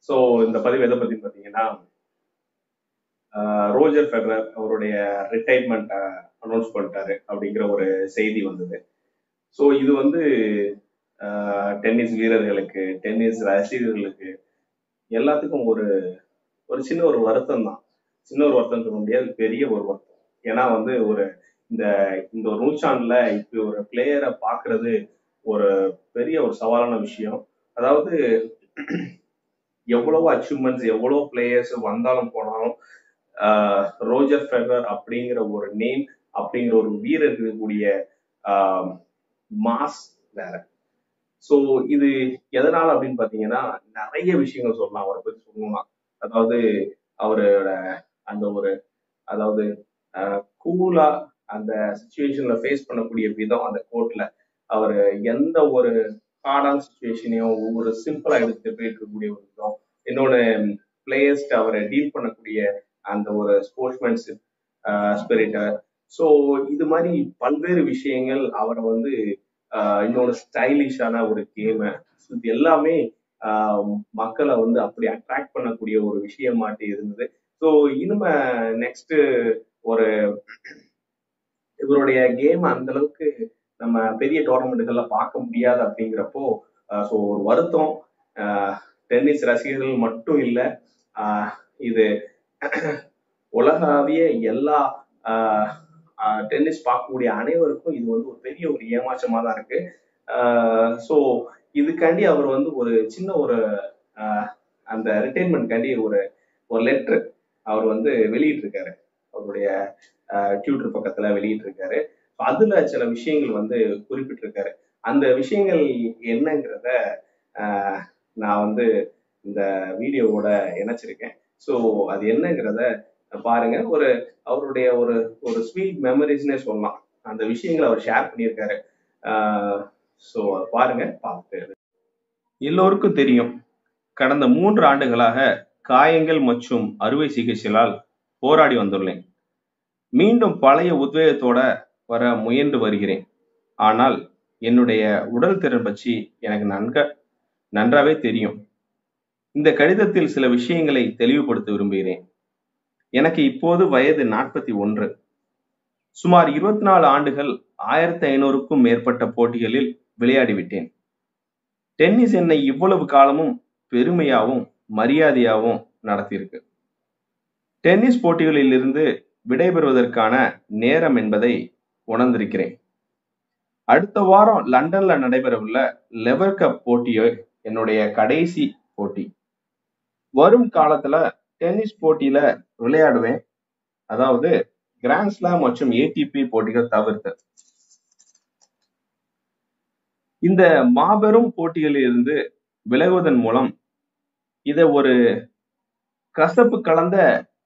so இந்த பதிவு எதை பத்தி பார்த்தீங்கன்னா ஆஹ் ரோஜர் ஃபெடரர் அவருடைய ரிட்டைர்மெண்ட் அனௌன்ஸ் பண்ணிட்டாரு அப்படிங்கிற ஒரு செய்தி வந்தது ஸோ இது வந்து ஆஹ் டென்னிஸ் வீரர்களுக்கு டென்னிஸ் ரசிகர்களுக்கு எல்லாத்துக்கும் ஒரு ஒரு சின்ன ஒரு வருத்தம் தான் சின்ன ஒரு வருத்தம் சொல்ல முடியாது பெரிய ஒரு வருத்தம் ஏன்னா வந்து ஒரு இந்த இந்த ஒரு நூற்றாண்டுல இப்படி ஒரு பிளேயரை பார்க்கிறது ஒரு பெரிய ஒரு சவாலான விஷயம் அதாவது எவ்வளவு அச்சீவ்மெண்ட்ஸ் எவ்வளவு பிளேயர்ஸ் வந்தாலும் போனாலும் ஆஹ் ரோஜர் ஃபெடரர் அப்படிங்கிற ஒரு நேம் அப்படிங்கிற ஒரு வீரர் இருக்கக்கூடிய மாஸ் வேற ஸோ இது எதனால அப்படின்னு பாத்தீங்கன்னா நிறைய விஷயங்கள் சொல்லலாம் அவரை பத்தி சொல்லணும்னா அதாவது அவரோட அந்த ஒரு அதாவது கூலா அந்த சுச்சுவேஷன்ல ஃபேஸ் பண்ணக்கூடிய விதம் அந்த கோர்ட்ல அவர் எந்த ஒரு ஹார்டான சுச்சுவேஷனையும் ஒவ்வொரு சிம்பிளா எடுத்து போயிட்டு இருக்கக்கூடிய ஒரு விதம் இன்னொன்று பிளேயர்ஸ்ட் அவரை டீல் பண்ணக்கூடிய அந்த ஒரு ஸ்போர்ட்ஸ்மேன்ஷிப் ஸ்பிரிட்டை ஸோ இது மாதிரி பல்வேறு விஷயங்கள் அவரை வந்து ஆஹ் இன்னொரு ஸ்டைலிஷான ஒரு கேமு இது எல்லாமே ஆஹ் மக்களை வந்து அப்படி அட்ராக்ட் பண்ணக்கூடிய ஒரு விஷயமாட்டி இருந்தது ஸோ இனிமே நெக்ஸ்ட் ஒரு இவருடைய கேம் அந்த அளவுக்கு நம்ம பெரிய டோர்னமெண்ட்டுகள்ல பார்க்க முடியாது அப்படிங்கிறப்போ ஸோ ஒரு வருத்தம் டென்னிஸ் ரசிகர்கள் மட்டும் இல்லை இது உலகாவிய எல்லா டென்னிஸ் பார்க்கக்கூடிய அனைவருக்கும் இது வந்து ஒரு பெரிய ஒரு ஏமாற்றமா தான் இருக்கு ஸோ இதுக்காண்டி அவர் வந்து ஒரு சின்ன ஒரு அந்த ரிட்டைர்மெண்ட்காண்டி ஒரு ஒரு லெட்ரு அவர் வந்து வெளியிட்டிருக்காரு அவருடைய ட்விட்டர் பக்கத்துல வெளியிட்டிருக்காரு அதுல சில விஷயங்கள் வந்து குறிப்பிட்டிருக்காரு அந்த விஷயங்கள் என்னங்கிறத நான் வந்து இந்த வீடியோவோட இணைச்சிருக்கேன் ஸோ அது என்னங்கிறத பாருங்க ஒரு அவருடைய ஒரு ஒரு ஸ்வீட் மெமரிஸ்னே சொல்லலாம் அந்த விஷயங்களை அவர் ஷேர் பண்ணியிருக்காரு ஸோ பாருங்க பார்த்து எல்லோருக்கும் தெரியும் கடந்த மூன்று ஆண்டுகளாக காயங்கள் மற்றும் அறுவை சிகிச்சைகளால் போராடி வந்துள்ளேன் மீண்டும் பழைய உத்வேகத்தோட வர முயன்று வருகிறேன் ஆனால் என்னுடைய உடல் திறன் பற்றி எனக்கு நன்க நன்றாவே தெரியும் இந்த கடிதத்தில் சில விஷயங்களை தெளிவுபடுத்த விரும்புகிறேன் எனக்கு இப்போது வயது நாற்பத்தி ஒன்று சுமார் இருபத்தி நாலு ஆண்டுகள் ஆயிரத்தி ஐநூறுக்கும் மேற்பட்ட போட்டிகளில் விளையாடிவிட்டேன் டென்னிஸ் என்னை இவ்வளவு காலமும் பெருமையாகவும் மரியாதையாகவும் நடத்தியிருக்கு டென்னிஸ் போட்டிகளில் இருந்து விடைபெறுவதற்கான நேரம் என்பதை உணர்ந்திருக்கிறேன் அடுத்த வாரம் லண்டன்ல நடைபெறவுள்ள லெவர் கப் போட்டியை என்னுடைய கடைசி போட்டி வரும் காலத்துல டென்னிஸ் போட்டியில விளையாடுவேன் அதாவது கிராண்ட் ஸ்லாம் மற்றும் ஏடிபி போட்டிகள் தவிர்த்து இந்த மாபெரும் போட்டிகளில் இருந்து விலகுவதன் மூலம் இதை ஒரு கசப்பு கலந்த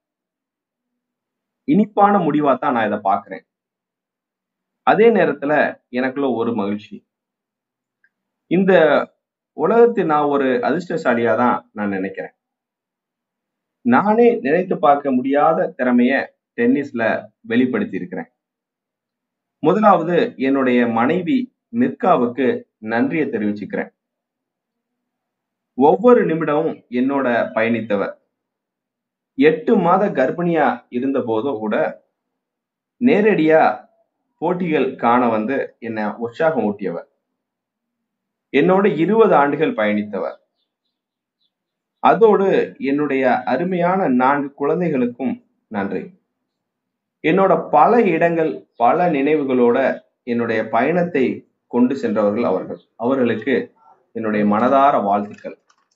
இனிப்பான முடிவா தான் நான் இதை பாக்குறேன் அதே நேரத்துல எனக்குள்ள ஒரு மகிழ்ச்சி இந்த உலகத்தில் நான் ஒரு அதிர்ஷ்டசாலியா தான் நான் நினைக்கிறேன் நானே நினைத்து பார்க்க முடியாத திறமைய டென்னிஸ்ல வெளிப்படுத்தி இருக்கிறேன் முதலாவது என்னுடைய மனைவி மிர்காவுக்கு நன்றியை தெரிவிச்சுக்கிறேன் ஒவ்வொரு நிமிடமும் என்னோட பயணித்தவர் எட்டு மாத கர்ப்பிணியா இருந்த போதும் கூட நேரடியா போட்டிகள் காண வந்து என்னை உற்சாகம் ஊட்டியவர் என்னோட இருபது ஆண்டுகள் பயணித்தவர் அதோடு என்னுடைய அருமையான நான்கு குழந்தைகளுக்கும் நன்றி என்னோட பல இடங்கள் பல நினைவுகளோட என்னுடைய பயணத்தை கொண்டு சென்றவர்கள் அவர்கள் அவர்களுக்கு என்னுடைய மனதார வாழ்த்துக்கள்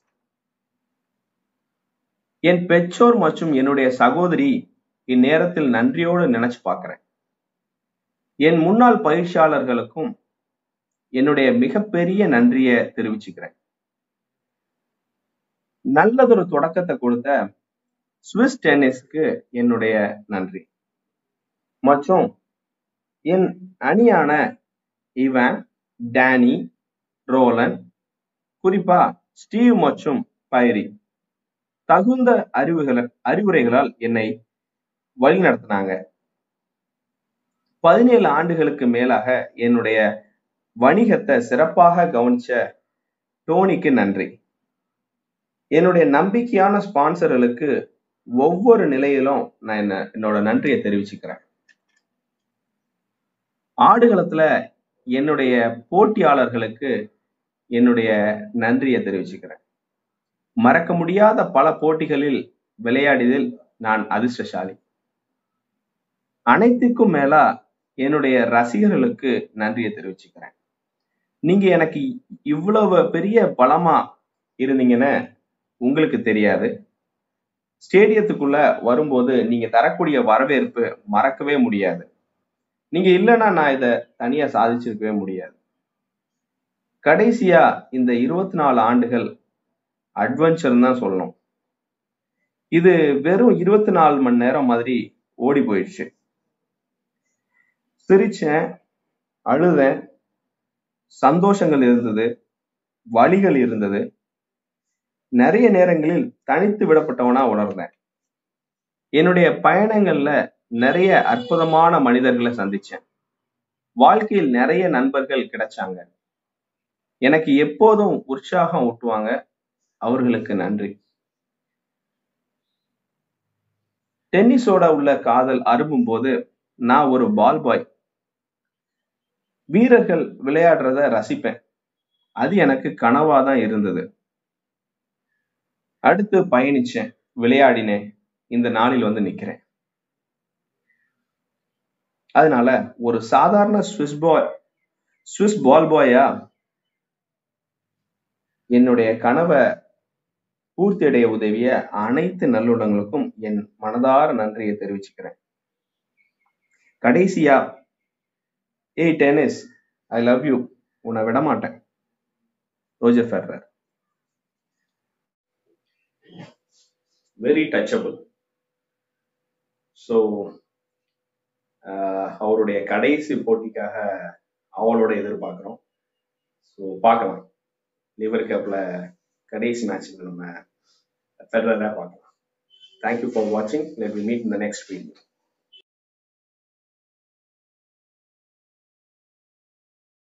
என் பெற்றோர் மற்றும் என்னுடைய சகோதரி இந்நேரத்தில் நன்றியோடு நினைச்சு பார்க்கிறேன் என் முன்னாள் பயிற்சியாளர்களுக்கும் என்னுடைய மிகப்பெரிய நன்றியை தெரிவிச்சுக்கிறேன் நல்லதொரு தொடக்கத்தை கொடுத்த சுவிஸ் டென்னிஸ்க்கு என்னுடைய நன்றி மற்றும் என் அணியான இவன் டேனி ரோலன் குறிப்பா ஸ்டீவ் மற்றும் பைரி தகுந்த அறிவுகள அறிவுரைகளால் என்னை வழிநடத்தினாங்க பதினேழு ஆண்டுகளுக்கு மேலாக என்னுடைய வணிகத்தை சிறப்பாக கவனிச்ச டோனிக்கு நன்றி என்னுடைய நம்பிக்கையான ஸ்பான்சர்களுக்கு ஒவ்வொரு நிலையிலும் நான் என்ன என்னோட நன்றியை தெரிவிச்சுக்கிறேன் ஆடுகளத்துல என்னுடைய போட்டியாளர்களுக்கு என்னுடைய நன்றியை தெரிவிச்சுக்கிறேன் மறக்க முடியாத பல போட்டிகளில் விளையாடியதில் நான் அதிர்ஷ்டசாலி அனைத்துக்கும் மேலா என்னுடைய ரசிகர்களுக்கு நன்றியை தெரிவிச்சுக்கிறேன் நீங்க எனக்கு இவ்வளவு பெரிய பலமா இருந்தீங்கன்னு உங்களுக்கு தெரியாது ஸ்டேடியத்துக்குள்ள வரும்போது நீங்க தரக்கூடிய வரவேற்பு மறக்கவே முடியாது நீங்க இல்லைன்னா நான் இதை தனியா சாதிச்சிருக்கவே முடியாது கடைசியா இந்த இருபத்தி நாலு ஆண்டுகள் அட்வென்ச்சர் தான் சொல்லணும் இது வெறும் இருபத்தி நாலு மணி நேரம் மாதிரி ஓடி போயிடுச்சு சிரிச்சேன் அழுதேன் சந்தோஷங்கள் இருந்தது வழிகள் இருந்தது நிறைய நேரங்களில் தனித்து விடப்பட்டவனா உணர்ந்தேன் என்னுடைய பயணங்கள்ல நிறைய அற்புதமான மனிதர்களை சந்திச்சேன் வாழ்க்கையில் நிறைய நண்பர்கள் கிடைச்சாங்க எனக்கு எப்போதும் உற்சாகம் ஊட்டுவாங்க அவர்களுக்கு நன்றி டென்னிஸோட உள்ள காதல் அரும்பும் போது நான் ஒரு பால் பாய் வீரர்கள் விளையாடுறத ரசிப்பேன் அது எனக்கு கனவா தான் இருந்தது அடுத்து பயணிச்சேன் விளையாடினேன் இந்த நாளில் வந்து நிக்கிறேன் அதனால ஒரு சாதாரண ஸ்விஸ் பாய் ஸ்விஸ் பால் பாயா என்னுடைய கனவை பூர்த்தி அடைய உதவிய அனைத்து நல்லுள்ளங்களுக்கும் என் மனதார நன்றியை தெரிவிச்சுக்கிறேன் கடைசியா ஏய் டென்னிஸ் ஐ லவ் யூ உன்னை விட மாட்டேன் Roger Federer very touchable so அவருடைய கடைசி போட்டிக்காக அவளோட எதிர்பார்க்குறோம் ஸோ பார்க்கலாம் லிவர் கப்பில் கடைசி மேட்ச்சில் நம்ம ஃபெடரராக பார்க்கலாம் தேங்க்யூ ஃபார் வாட்சிங் லெட் வி மீட் இந்த நெக்ஸ்ட் வீடியோ